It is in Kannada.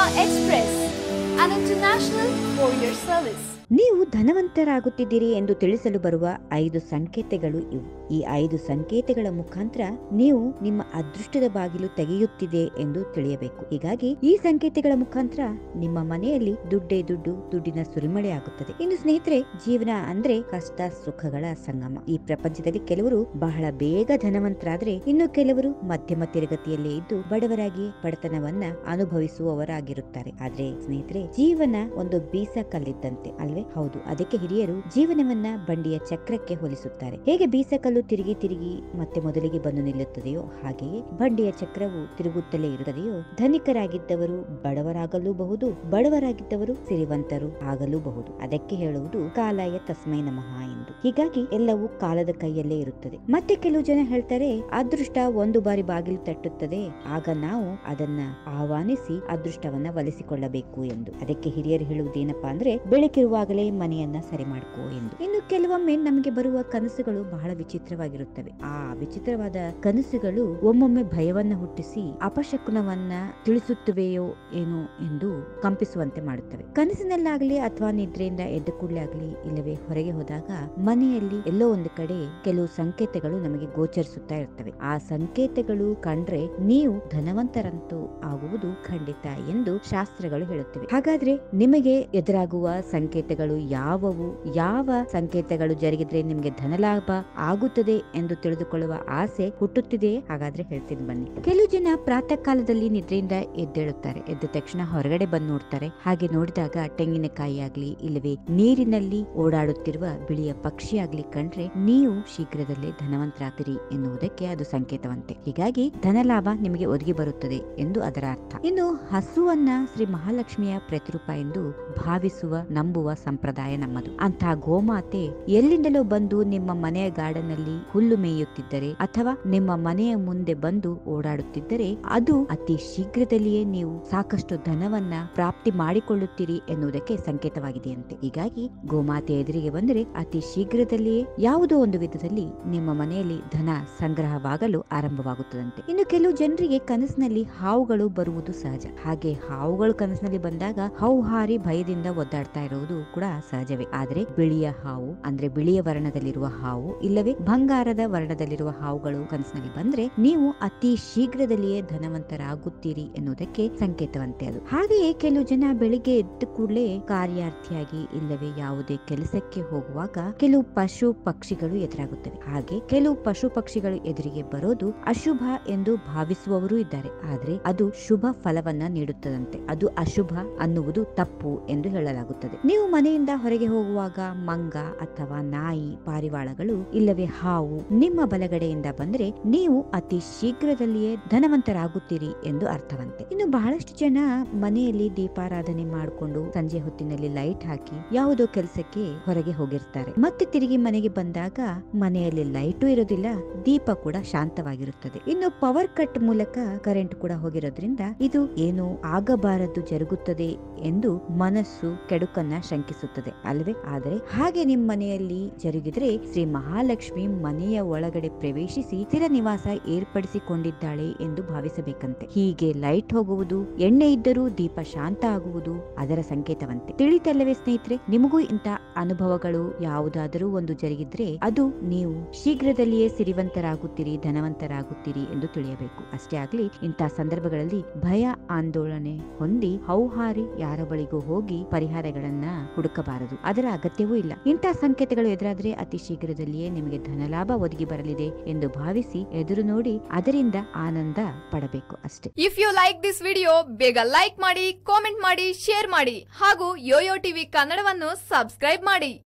Express, an international courier service. ನೀವು ಧನವಂತರಾಗುತ್ತಿದ್ದೀರಿ ಎಂದು ತಿಳಿಸಲು ಬರುವ ಐದು ಸಂಕೇತಗಳು ಇವು ಈ ಐದು ಸಂಕೇತಗಳ ಮುಖಾಂತರ ನೀವು ನಿಮ್ಮ ಅದೃಷ್ಟದ ಬಾಗಿಲು ತೆಗೆಯುತ್ತಿದೆ ಎಂದು ತಿಳಿಯಬೇಕು ಹೀಗಾಗಿ ಈ ಸಂಕೇತಗಳ ಮುಖಾಂತರ ನಿಮ್ಮ ಮನೆಯಲ್ಲಿ ದುಡ್ಡೇ ದುಡ್ಡು ದುಡ್ಡಿನ ಸುರಿಮಳೆ ಆಗುತ್ತದೆ ಇನ್ನು ಸ್ನೇಹಿತರೆ ಜೀವನ ಅಂದ್ರೆ ಕಷ್ಟ ಸುಖಗಳ ಸಂಗಮ ಈ ಪ್ರಪಂಚದಲ್ಲಿ ಕೆಲವರು ಬಹಳ ಬೇಗ ಧನವಂತರಾದ್ರೆ ಇನ್ನು ಕೆಲವರು ಮಧ್ಯಮ ತಿರುಗತಿಯಲ್ಲೇ ಇದ್ದು ಬಡವರಾಗಿ ಬಡತನವನ್ನ ಅನುಭವಿಸುವವರಾಗಿರುತ್ತಾರೆ ಆದ್ರೆ ಸ್ನೇಹಿತರೆ ಜೀವನ ಒಂದು ಬೀಸ ಕಲ್ಲಿದ್ದಂತೆ ಅಲ್ವೇ ಹೌದು ಅದಕ್ಕೆ ಹಿರಿಯರು ಜೀವನವನ್ನ ಬಂಡಿಯ ಚಕ್ರಕ್ಕೆ ಹೋಲಿಸುತ್ತಾರೆ ಹೇಗೆ ಬೀಸಕಲ್ಲು ತಿರುಗಿ ತಿರುಗಿ ಮತ್ತೆ ಮೊದಲಿಗೆ ಬಂದು ನಿಲ್ಲುತ್ತದೆಯೋ ಹಾಗೆಯೇ ಬಂಡಿಯ ಚಕ್ರವು ತಿರುಗುತ್ತಲೇ ಇರುತ್ತದೆಯೋ ಧನಿಕರಾಗಿದ್ದವರು ಬಡವರಾಗಲೂಬಹುದು ಬಡವರಾಗಿದ್ದವರು ಸಿರಿವಂತರು ಆಗಲೂಬಹುದು ಅದಕ್ಕೆ ಹೇಳುವುದು ಕಾಲಾಯ ತಸ್ಮೈ ನಮಃ ಎಂದು ಹೀಗಾಗಿ ಎಲ್ಲವೂ ಕಾಲದ ಕೈಯಲ್ಲೇ ಇರುತ್ತದೆ ಮತ್ತೆ ಕೆಲವು ಜನ ಹೇಳ್ತಾರೆ ಅದೃಷ್ಟ ಒಂದು ಬಾರಿ ಬಾಗಿಲು ತಟ್ಟುತ್ತದೆ ಆಗ ನಾವು ಅದನ್ನ ಆಹ್ವಾನಿಸಿ ಅದೃಷ್ಟವನ್ನ ಒಲಿಸಿಕೊಳ್ಳಬೇಕು ಎಂದು ಅದಕ್ಕೆ ಹಿರಿಯರು ಹೇಳುವುದೇನಪ್ಪಾ ಅಂದ್ರೆ ಬೆಳಕಿರುವಾಗಲೇ ಮನೆಯನ್ನ ಸರಿ ಮಾಡ್ಕೋ ಎಂದು ಇನ್ನು ಕೆಲವೊಮ್ಮೆ ನಮಗೆ ಬರುವ ಕನಸುಗಳು ಬಹಳ ವಿಚಿತ್ರವಾಗಿರುತ್ತವೆ ಆ ವಿಚಿತ್ರವಾದ ಕನಸುಗಳು ಒಮ್ಮೊಮ್ಮೆ ಭಯವನ್ನ ಹುಟ್ಟಿಸಿ ಅಪಶಕುನವನ್ನ ತಿಳಿಸುತ್ತವೆಯೋ ಏನೋ ಎಂದು ಕಂಪಿಸುವಂತೆ ಮಾಡುತ್ತವೆ ಕನಸಿನಲ್ಲಾಗ್ಲಿ ಅಥವಾ ನಿದ್ರೆಯಿಂದ ಎದ್ದ ಕೂಡಲೇ ಆಗ್ಲಿ ಇಲ್ಲವೇ ಹೊರಗೆ ಹೋದಾಗ ಮನೆಯಲ್ಲಿ ಎಲ್ಲೋ ಒಂದು ಕಡೆ ಕೆಲವು ಸಂಕೇತಗಳು ನಮಗೆ ಗೋಚರಿಸುತ್ತಾ ಇರ್ತವೆ ಆ ಸಂಕೇತಗಳು ಕಂಡ್ರೆ ನೀವು ಧನವಂತರಂತೂ ಆಗುವುದು ಖಂಡಿತ ಎಂದು ಶಾಸ್ತ್ರಗಳು ಹೇಳುತ್ತಿವೆ ಹಾಗಾದ್ರೆ ನಿಮಗೆ ಎದುರಾಗುವ ಸಂಕೇತಗಳು ಯಾವುವು ಯಾವ ಸಂಕೇತಗಳು ಜರುಗಿದ್ರೆ ನಿಮಗೆ ಧನಲಾಭ ಆಗುತ್ತದೆ ಎಂದು ತಿಳಿದುಕೊಳ್ಳುವ ಆಸೆ ಹುಟ್ಟುತ್ತಿದೆಯೇ ಹಾಗಾದ್ರೆ ಹೇಳ್ತೀನಿ ಬನ್ನಿ ಕೆಲವು ಜನ ಪ್ರಾತಃ ಕಾಲದಲ್ಲಿ ನಿದ್ರೆಯಿಂದ ಎದ್ದೇಳುತ್ತಾರೆ ಎದ್ದ ತಕ್ಷಣ ಹೊರಗಡೆ ಬಂದು ನೋಡ್ತಾರೆ ಹಾಗೆ ನೋಡಿದಾಗ ತೆಂಗಿನಕಾಯಿ ಆಗ್ಲಿ ಇಲ್ಲವೇ ನೀರಿನಲ್ಲಿ ಓಡಾಡುತ್ತಿರುವ ಬಿಳಿಯ ಪಕ್ಷಿ ಆಗ್ಲಿ ಕಂಡ್ರೆ ನೀವು ಶೀಘ್ರದಲ್ಲೇ ಧನವಂತರಾಗ್ತೀರಿ ಎನ್ನುವುದಕ್ಕೆ ಅದು ಸಂಕೇತವಂತೆ ಹೀಗಾಗಿ ಧನಲಾಭ ನಿಮಗೆ ಒದಗಿ ಬರುತ್ತದೆ ಎಂದು ಅದರ ಅರ್ಥ ಇನ್ನು ಹಸುವನ್ನ ಶ್ರೀ ಮಹಾಲಕ್ಷ್ಮಿಯ ಪ್ರತಿರೂಪ ಎಂದು ಭಾವಿಸುವ ನಂಬುವ ಸಂಪ್ರದಾಯ ನಮ್ಮದು ಅಂತಹ ಗೋಮಾತೆ ಎಲ್ಲಿಂದಲೋ ಬಂದು ನಿಮ್ಮ ಮನೆಯ ಗಾರ್ಡನ್ ನಲ್ಲಿ ಹುಲ್ಲು ಮೇಯುತ್ತಿದ್ದರೆ ಅಥವಾ ನಿಮ್ಮ ಮನೆಯ ಮುಂದೆ ಬಂದು ಓಡಾಡುತ್ತಿದ್ದರೆ ಅದು ಅತಿ ಶೀಘ್ರದಲ್ಲಿಯೇ ನೀವು ಸಾಕಷ್ಟು ಧನವನ್ನ ಪ್ರಾಪ್ತಿ ಮಾಡಿಕೊಳ್ಳುತ್ತೀರಿ ಎನ್ನುವುದಕ್ಕೆ ಸಂಕೇತವಾಗಿದೆಯಂತೆ ಹೀಗಾಗಿ ಗೋಮಾತೆ ಎದುರಿಗೆ ಬಂದರೆ ಅತಿ ಶೀಘ್ರದಲ್ಲಿಯೇ ಯಾವುದೋ ಒಂದು ವಿಧದಲ್ಲಿ ನಿಮ್ಮ ಮನೆಯಲ್ಲಿ ಧನ ಸಂಗ್ರಹವಾಗಲು ಆರಂಭವಾಗುತ್ತದಂತೆ ಇನ್ನು ಕೆಲವು ಜನರಿಗೆ ಕನಸಿನಲ್ಲಿ ಹಾವುಗಳು ಬರುವುದು ಸಹಜ ಹಾಗೆ ಹಾವುಗಳು ಕನಸಿನಲ್ಲಿ ಬಂದಾಗ ಹೌಹಾರಿ ಭಯದಿಂದ ಒದ್ದಾಡ್ತಾ ಇರುವುದು ಕೂಡ ಸಹಜವೇ ಆದರೆ ಬಿಳಿಯ ಹಾವು ಅಂದ್ರೆ ಬಿಳಿಯ ವರ್ಣದಲ್ಲಿರುವ ಹಾವು ಇಲ್ಲವೇ ಬಂಗಾರದ ವರ್ಣದಲ್ಲಿರುವ ಹಾವುಗಳು ಕನಸಿನಲ್ಲಿ ಬಂದ್ರೆ ನೀವು ಅತಿ ಶೀಘ್ರದಲ್ಲಿಯೇ ಧನವಂತರಾಗುತ್ತೀರಿ ಎನ್ನುವುದಕ್ಕೆ ಸಂಕೇತವಂತೆ ಅದು ಹಾಗೆಯೇ ಕೆಲವು ಜನ ಬೆಳಿಗ್ಗೆ ಎದ್ದ ಕೂಡಲೇ ಕಾರ್ಯಾರ್ಥಿಯಾಗಿ ಇಲ್ಲವೇ ಯಾವುದೇ ಕೆಲಸಕ್ಕೆ ಹೋಗುವಾಗ ಕೆಲವು ಪಶು ಪಕ್ಷಿಗಳು ಎದುರಾಗುತ್ತವೆ ಹಾಗೆ ಕೆಲವು ಪಶು ಪಕ್ಷಿಗಳು ಎದುರಿಗೆ ಬರೋದು ಅಶುಭ ಎಂದು ಭಾವಿಸುವವರು ಇದ್ದಾರೆ ಆದ್ರೆ ಅದು ಶುಭ ಫಲವನ್ನ ನೀಡುತ್ತದಂತೆ ಅದು ಅಶುಭ ಅನ್ನುವುದು ತಪ್ಪು ಎಂದು ಹೇಳಲಾಗುತ್ತದೆ ನೀವು ಮನೆಯಿಂದ ಹೊರಗೆ ಹೋಗುವಾಗ ಮಂಗ ಅಥವಾ ನಾಯಿ ಪಾರಿವಾಳಗಳು ಇಲ್ಲವೇ ಹಾವು ನಿಮ್ಮ ಬಲಗಡೆಯಿಂದ ಬಂದ್ರೆ ನೀವು ಅತಿ ಶೀಘ್ರದಲ್ಲಿಯೇ ಧನವಂತರಾಗುತ್ತೀರಿ ಎಂದು ಅರ್ಥವಂತೆ ಇನ್ನು ಬಹಳಷ್ಟು ಜನ ಮನೆಯಲ್ಲಿ ದೀಪಾರಾಧನೆ ಮಾಡಿಕೊಂಡು ಸಂಜೆ ಹೊತ್ತಿನಲ್ಲಿ ಲೈಟ್ ಹಾಕಿ ಯಾವುದೋ ಕೆಲಸಕ್ಕೆ ಹೊರಗೆ ಹೋಗಿರ್ತಾರೆ ಮತ್ತೆ ತಿರುಗಿ ಮನೆಗೆ ಬಂದಾಗ ಮನೆಯಲ್ಲಿ ಲೈಟು ಇರೋದಿಲ್ಲ ದೀಪ ಕೂಡ ಶಾಂತವಾಗಿರುತ್ತದೆ ಇನ್ನು ಪವರ್ ಕಟ್ ಮೂಲಕ ಕರೆಂಟ್ ಕೂಡ ಹೋಗಿರೋದ್ರಿಂದ ಇದು ಏನು ಆಗಬಾರದು ಜರುಗುತ್ತದೆ ಎಂದು ಮನಸ್ಸು ಕೆಡುಕನ್ನ ಶಂಕಿಸುತ್ತದೆ ಅಲ್ವೇ ಆದರೆ ಹಾಗೆ ನಿಮ್ಮ ಮನೆಯಲ್ಲಿ ಜರುಗಿದ್ರೆ ಶ್ರೀ ಮಹಾಲಕ್ಷ್ಮಿ ಮನೆಯ ಒಳಗಡೆ ಪ್ರವೇಶಿಸಿ ಸ್ಥಿರ ನಿವಾಸ ಏರ್ಪಡಿಸಿಕೊಂಡಿದ್ದಾಳೆ ಎಂದು ಭಾವಿಸಬೇಕಂತೆ ಹೀಗೆ ಲೈಟ್ ಹೋಗುವುದು ಎಣ್ಣೆ ಇದ್ದರೂ ದೀಪ ಶಾಂತ ಆಗುವುದು ಅದರ ಸಂಕೇತವಂತೆ ತಿಳಿತಲ್ಲವೇ ಸ್ನೇಹಿತರೆ ನಿಮಗೂ ಇಂಥ ಅನುಭವಗಳು ಯಾವುದಾದರೂ ಒಂದು ಜರುಗಿದ್ರೆ ಅದು ನೀವು ಶೀಘ್ರದಲ್ಲಿಯೇ ಸಿರಿವಂತರಾಗುತ್ತೀರಿ ಧನವಂತರಾಗುತ್ತೀರಿ ಎಂದು ತಿಳಿಯಬೇಕು ಅಷ್ಟೇ ಆಗ್ಲಿ ಇಂತಹ ಸಂದರ್ಭಗಳಲ್ಲಿ ಭಯ ಆಂದೋಲನೆ ಹೊಂದಿ ಹೌಹಾರಿ ಯಾರ ಬಳಿಗೂ ಹೋಗಿ ಪರಿಹಾರಗಳನ್ನ ಹುಡುಕಬಾರದು ಅದರ ಅಗತ್ಯವೂ ಇಲ್ಲ ಇಂತಹ ಸಂಕೇತಗಳು ಎದುರಾದ್ರೆ ಅತಿ ಶೀಘ್ರದಲ್ಲಿಯೇ ನಿಮಗೆ ಧನಲಾಭ ಒದಗಿ ಬರಲಿದೆ ಎಂದು ಭಾವಿಸಿ ಎದುರು ನೋಡಿ ಅದರಿಂದ ಆನಂದ ಪಡಬೇಕು ಅಷ್ಟೇ if you like this video ಬೇಗ ಲೈಕ್ ಮಾಡಿ ಕಾಮೆಂಟ್ ಮಾಡಿ ಶೇರ್ ಮಾಡಿ ಹಾಗೂ ಯೋಯೋ ಟಿವಿ ಕನ್ನಡವನ್ನು ಸಬ್ಸ್ಕ್ರೈಬ್ ಮಾಡಿ